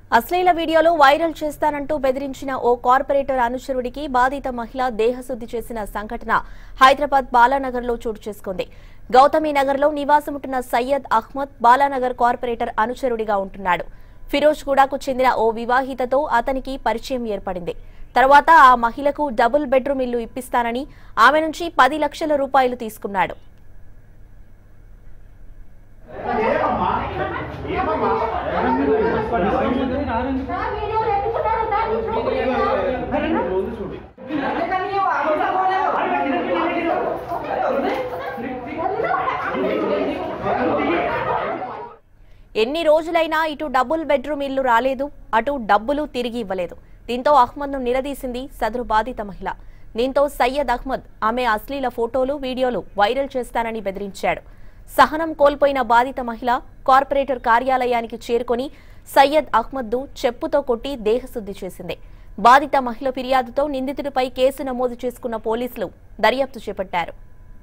అశ్లీల వీడియోలు వైరల్ చేస్తానంటూ బెదిరించిన ఓ కార్పొరేటర్ అనుచరుడికి బాధిత మహిళ దేహశుద్ధి చేసిన సంఘటన హైదరాబాద్ బాలానగర్లో చోటు చేసుకుంది గౌతమి నగర్లో నివాసముంటున్న సయ్యద్ అహ్మద్ బాలానగర్ కార్పొరేటర్ అనుచరుడిగా ఉంటున్నాడు ఫిరోజ్ గూడాకు చెందిన ఓ వివాహితతో అతనికి పరిచయం ఏర్పడింది తర్వాత ఆ మహిళకు డబుల్ బెడ్రూమ్ ఇల్లు ఇప్పిస్తానని ఆమె నుంచి పది లక్షల రూపాయలు తీసుకున్నాడు ఎన్ని రోజులైనా ఇటు డబుల్ బెడ్రూమ్ ఇల్లు రాలేదు అటు డబ్బులు తిరిగి ఇవ్వలేదు దీంతో అహ్మద్ను నిలదీసింది సదరు బాధిత మహిళ దీంతో సయ్యద్ అహ్మద్ ఆమె అశ్లీల ఫోటోలు వీడియోలు వైరల్ చేస్తానని బెదిరించాడు సహనం కోల్పోయిన బాధిత మహిళ కార్పొరేటర్ కార్యాలయానికి చేరుకొని సయ్యద్ అహ్మద్దు చెప్పుతో కొట్టి దేహశుద్ధి చేసింది బాధిత మహిళ ఫిర్యాదుతో నిందితుడిపై కేసు నమోదు చేసుకున్న పోలీసులు దర్యాప్తు చేపట్టారు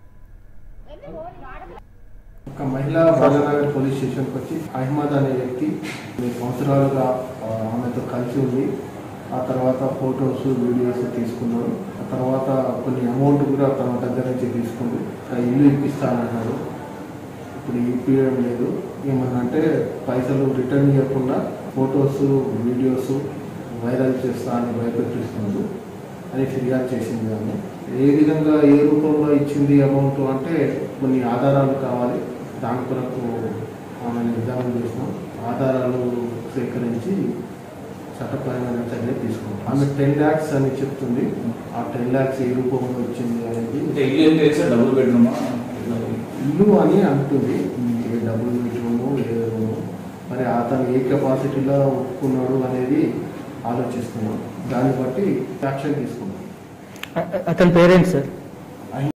ఒక మహిళ బాలానగర్ పోలీస్ స్టేషన్కి వచ్చి అహ్మద్ అనే వ్యక్తి కొన్ని సంవత్సరాలుగా ఆ, ఆమెతో కలిసి ఉంది ఆ తర్వాత ఫొటోస్ వీడియోస్ తీసుకున్నాడు ఆ తర్వాత కొన్ని అమౌంట్ కూడా తన దగ్గర నుంచి తీసుకుంది ఆ ఇల్లు ఇప్పిస్తానన్నాడు ఇప్పుడు ఇప్పించడం లేదు ఏమన్నా అంటే పైసలు రిటర్న్ ఇవ్వకుండా ఫొటోస్ వీడియోస్ వైరల్ చేస్తా అని భయపెట్టిస్తుంది అని ఫిర్యాదు చేసింది ఆమె ఏ విధంగా ఏ రూపంలో ఇచ్చింది అమౌంట్ అంటే కొన్ని ఆధారాలు కావాలి దాని కొరకు ఆమెను విధానం చేసినాం ఆధారాలు సేకరించి చట్టపరమైన చర్య తీసుకున్నాం ఆమె టెన్ ల్యాక్స్ అని చెప్తుంది ఆ టెన్ ల్యాక్స్ ఏ రూపంలో ఇచ్చింది అనేది అంటే ఇల్లు ఏం చేసా డబుల్ బెడ్రూమా ఇల్లు అని అంటుంది ఏ డబుల్ బెడ్రూమ్ ఏ రూము మరి అతను ఏ కెపాసిటీలో ఒప్పుకున్నాడు అనేది ఆలోచిస్తున్నాం దాన్ని బట్టి యాక్షన్ తీసుకున్నాం అ- అతని పేరెంట్స్ సార్